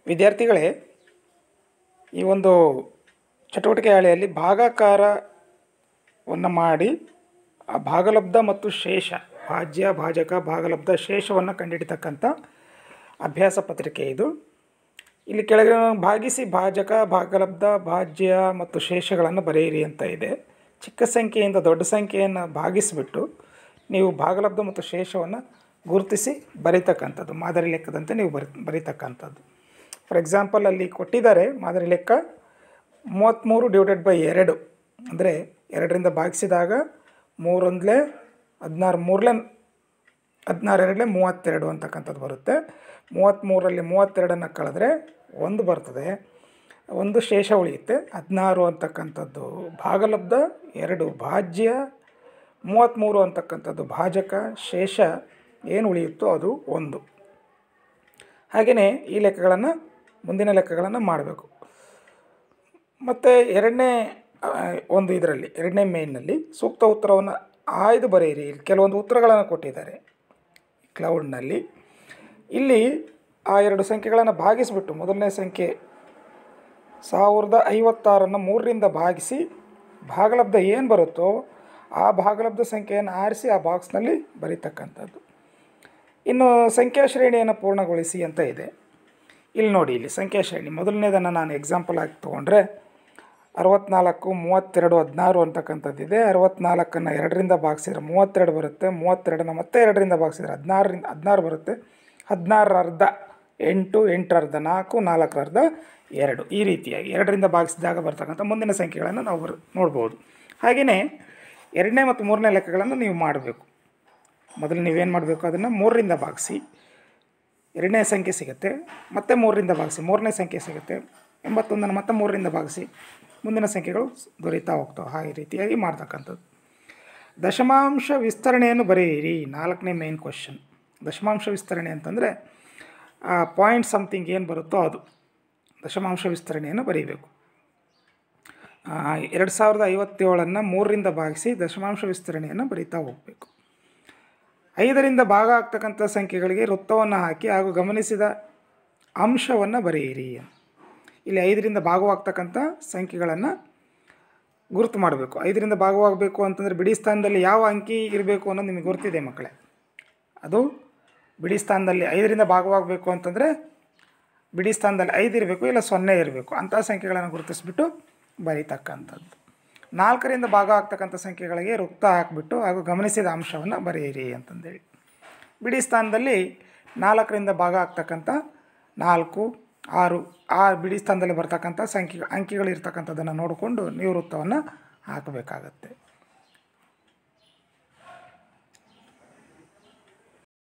ವಿದ್ಯಾರ್ಥಿಗಳೇ ಈ ಒಂದು ಚಟುವಟಿಕೆ ಹಾಳೆಯಲ್ಲಿ ಭಾಗಾಕಾರವನ್ನು ಮಾಡಿ ಆ ಭಾಗಲಬ್ಧ ಮತ್ತು ಶೇಷ ಭಾಜ್ಯ ಭಾಜಕ ಭಾಗಲಬ್ಧ ಶೇಷವನ್ನು ಕಂಡುಹಿಡಿತಕ್ಕಂಥ ಅಭ್ಯಾಸ ಪತ್ರಿಕೆ ಇದು ಇಲ್ಲಿ ಕೆಳಗೆ ಭಾಗಿಸಿ ಭಾಜಕ ಭಾಗಲಬ್ಧ ಭಾಜ್ಯ ಮತ್ತು ಶೇಷಗಳನ್ನು ಬರೆಯಿರಿ ಅಂತ ಇದೆ ಚಿಕ್ಕ ಸಂಖ್ಯೆಯಿಂದ ದೊಡ್ಡ ಸಂಖ್ಯೆಯನ್ನು ಭಾಗಿಸಿಬಿಟ್ಟು ನೀವು ಭಾಗಲಬ್ಧ ಮತ್ತು ಶೇಷವನ್ನು ಗುರುತಿಸಿ ಬರೀತಕ್ಕಂಥದ್ದು ಮಾದರಿ ಲೆಕ್ಕದಂತೆ ನೀವು ಬರಿ ಬರೀತಕ್ಕಂಥದ್ದು ಫಾರ್ ಎಕ್ಸಾಂಪಲ್ ಅಲ್ಲಿ ಕೊಟ್ಟಿದ್ದಾರೆ ಮಾದರಿ ಲೆಕ್ಕ ಮೂವತ್ತ್ಮೂರು ಡಿವೈಡೆಡ್ ಬೈ ಎರಡು ಅಂದರೆ ಎರಡರಿಂದ ಭಾಗಿಸಿದಾಗ ಮೂರೊಂದಲೇ ಹದಿನಾರು ಮೂರಲೇ ಹದಿನಾರು ಎರಡಲೇ ಮೂವತ್ತೆರಡು ಅಂತಕ್ಕಂಥದ್ದು ಬರುತ್ತೆ ಮೂವತ್ತ್ಮೂರರಲ್ಲಿ ಮೂವತ್ತೆರಡನ್ನು ಕಳೆದ್ರೆ ಒಂದು ಬರ್ತದೆ ಒಂದು ಶೇಷ ಉಳಿಯುತ್ತೆ ಹದಿನಾರು ಅಂತಕ್ಕಂಥದ್ದು ಭಾಗಲಬ್ಧ ಎರಡು ಭಾಜ್ಯ ಮೂವತ್ತ್ಮೂರು ಅಂತಕ್ಕಂಥದ್ದು ಭಾಜಕ ಶೇಷ ಏನು ಉಳಿಯುತ್ತೋ ಅದು ಒಂದು ಹಾಗೆಯೇ ಈ ಲೆಕ್ಕಗಳನ್ನು ಮುಂದಿನ ಲೆಕ್ಕಗಳನ್ನು ಮಾಡಬೇಕು ಮತ್ತು ಎರಡನೇ ಆ, ಒಂದು ಇದರಲ್ಲಿ ಎರಡನೇ ಮೇಯ್ನಲ್ಲಿ ಸೂಕ್ತ ಉತ್ತರವನ್ನು ಆಯ್ದು ಬರೆಯಿರಿ ಇಲ್ಲಿ ಕೆಲವೊಂದು ಉತ್ತರಗಳನ್ನು ಕೊಟ್ಟಿದ್ದಾರೆ ಕ್ಲೌಡ್ನಲ್ಲಿ ಇಲ್ಲಿ ಆ ಎರಡು ಸಂಖ್ಯೆಗಳನ್ನು ಭಾಗಿಸಿಬಿಟ್ಟು ಮೊದಲನೇ ಸಂಖ್ಯೆ ಸಾವಿರದ ಐವತ್ತಾರನ್ನು ಮೂರರಿಂದ ಭಾಗಿಸಿ ಭಾಗಲಬ್ಧ ಏನು ಬರುತ್ತೋ ಆ ಭಾಗಲಬ್ಧ ಸಂಖ್ಯೆಯನ್ನು ಆರಿಸಿ ಆ ಬಾಕ್ಸ್ನಲ್ಲಿ ಬರೀತಕ್ಕಂಥದ್ದು ಇನ್ನು ಸಂಖ್ಯಾ ಶ್ರೇಣಿಯನ್ನು ಪೂರ್ಣಗೊಳಿಸಿ ಅಂತ ಇದೆ ಇಲ್ಲಿ ನೋಡಿ ಇಲ್ಲಿ ಸಂಖ್ಯಾ ಶ್ರೇಣಿ ಮೊದಲನೇದನ್ನು ನಾನು ಎಕ್ಸಾಂಪಲ್ ಆಗಿ ತೊಗೊಂಡ್ರೆ ಅರವತ್ನಾಲ್ಕು ಮೂವತ್ತೆರಡು ಹದಿನಾರು ಅಂತಕ್ಕಂಥದ್ದಿದೆ ಅರವತ್ನಾಲ್ಕನ್ನು ಎರಡರಿಂದ ಭಾಗಿಸಿದ್ರೆ ಮೂವತ್ತೆರಡು ಬರುತ್ತೆ ಮೂವತ್ತೆರಡನ್ನು ಮತ್ತೆ ಎರಡರಿಂದ ಭಾಗಿಸಿದ್ರೆ ಹದಿನಾರರಿಂದ ಹದಿನಾರು ಬರುತ್ತೆ ಹದಿನಾರರ ಅರ್ಧ ಎಂಟು ಎಂಟರ ಅರ್ಧ ನಾಲ್ಕು ನಾಲ್ಕರ ಅರ್ಧ ಎರಡು ಈ ರೀತಿಯಾಗಿ ಎರಡರಿಂದ ಭಾಗಿಸಿದಾಗ ಬರ್ತಕ್ಕಂಥ ಮುಂದಿನ ಸಂಖ್ಯೆಗಳನ್ನು ನಾವು ಬರ್ ನೋಡ್ಬೋದು ಹಾಗೆಯೇ ಎರಡನೇ ಮತ್ತು ಮೂರನೇ ಲೆಕ್ಕಗಳನ್ನು ನೀವು ಮಾಡಬೇಕು ಮೊದಲು ನೀವೇನು ಮಾಡಬೇಕು ಅದನ್ನು ಮೂರರಿಂದ ಭಾಗಿಸಿ ಎರಡನೇ ಸಂಖ್ಯೆ ಸಿಗುತ್ತೆ ಮತ್ತೆ ಮೂರರಿಂದ ಭಾಗಿಸಿ ಮೂರನೇ ಸಂಖ್ಯೆ ಸಿಗುತ್ತೆ ಎಂಬತ್ತೊಂದನ್ನು ಮತ್ತೆ ಮೂರರಿಂದ ಭಾಗಿಸಿ ಮುಂದಿನ ಸಂಖ್ಯೆಗಳು ಸ್- ದೊರೀತಾ ಹೋಗ್ತವೆ ಹಾಗೆ ರೀತಿಯಾಗಿ ಮಾಡ್ತಕ್ಕಂಥದ್ದು ದಶಮಾಂಶ ವಿಸ್ತರಣೆಯನ್ನು ಬರೆಯಿರಿ ನಾಲ್ಕನೇ ಮೇನ್ ಕ್ವಶನ್ ದಶಮಾಂಶ ವಿಸ್ತರಣೆ ಅಂತಂದರೆ ಪಾಯಿಂಟ್ ಸಮಥಿಂಗ್ ಏನು ಬರುತ್ತೋ ಅದು ದಶಮಾಂಶ ವಿಸ್ತರಣೆಯನ್ನು ಬರೀಬೇಕು ಎರಡು ಸಾವಿರದ ಐವತ್ತೇಳನ್ನು ಮೂರರಿಂದ ಭಾಗಿಸಿ ದಶಮಾಂಶ ವಿಸ್ತರಣೆಯನ್ನು ಬರೀತಾ ಹೋಗಬೇಕು ಐದರಿಂದ ಭಾಗ ಆಗ್ತಕ್ಕಂಥ ಸಂಖ್ಯೆಗಳಿಗೆ ವೃತ್ತವನ್ನು ಹಾಕಿ ಹಾಗೂ ಗಮನಿಸಿದ ಅಂಶವನ್ನು ಬರೆಯಿರಿ ಇಲ್ಲಿ ಐದರಿಂದ ಭಾಗವಾಗ್ತಕ್ಕಂಥ ಸಂಖ್ಯೆಗಳನ್ನು ಗುರುತು ಮಾಡಬೇಕು ಐದರಿಂದ ಭಾಗವಾಗಬೇಕು ಅಂತಂದರೆ ಬಿಡಿ ಸ್ಥಾನದಲ್ಲಿ ಯಾವ ಅಂಕಿ ಇರಬೇಕು ಅನ್ನೋದು ನಿಮಗೆ ಗೊತ್ತಿದೆ ಮಕ್ಕಳೇ ಅದು ಬಿಡಿ ಸ್ಥಾನದಲ್ಲಿ ಐದರಿಂದ ಭಾಗವಾಗಬೇಕು ಅಂತಂದರೆ ಬಿಡಿ ಸ್ಥಾನದಲ್ಲಿ ಐದು ಇರಬೇಕು ಇಲ್ಲ ಸೊನ್ನೆ ಇರಬೇಕು ಅಂಥ ಸಂಖ್ಯೆಗಳನ್ನು ಗುರುತಿಸ್ಬಿಟ್ಟು ಬರೀತಕ್ಕಂಥದ್ದು ನಾಲ್ಕರಿಂದ ಭಾಗ ಆಗ್ತಕ್ಕಂಥ ಸಂಖ್ಯೆಗಳಿಗೆ ವೃತ್ತ ಹಾಕಿಬಿಟ್ಟು ಹಾಗೂ ಗಮನಿಸಿದ ಅಂಶವನ್ನು ಬರೆಯಿರಿ ಅಂತಂದೇಳಿ ಬಿಡಿ ಸ್ಥಾನದಲ್ಲಿ ನಾಲ್ಕರಿಂದ ಭಾಗ ಆಗ್ತಕ್ಕಂಥ ನಾಲ್ಕು ಆರು ಆ ಬಿಡಿ ಸ್ಥಾನದಲ್ಲಿ ಬರ್ತಕ್ಕಂಥ ಸಂಖ್ಯೆ ಅಂಕಿಗಳು ಇರ್ತಕ್ಕಂಥದ್ದನ್ನು ನೋಡಿಕೊಂಡು ನೀವು ವೃತ್ತವನ್ನು ಹಾಕಬೇಕಾಗತ್ತೆ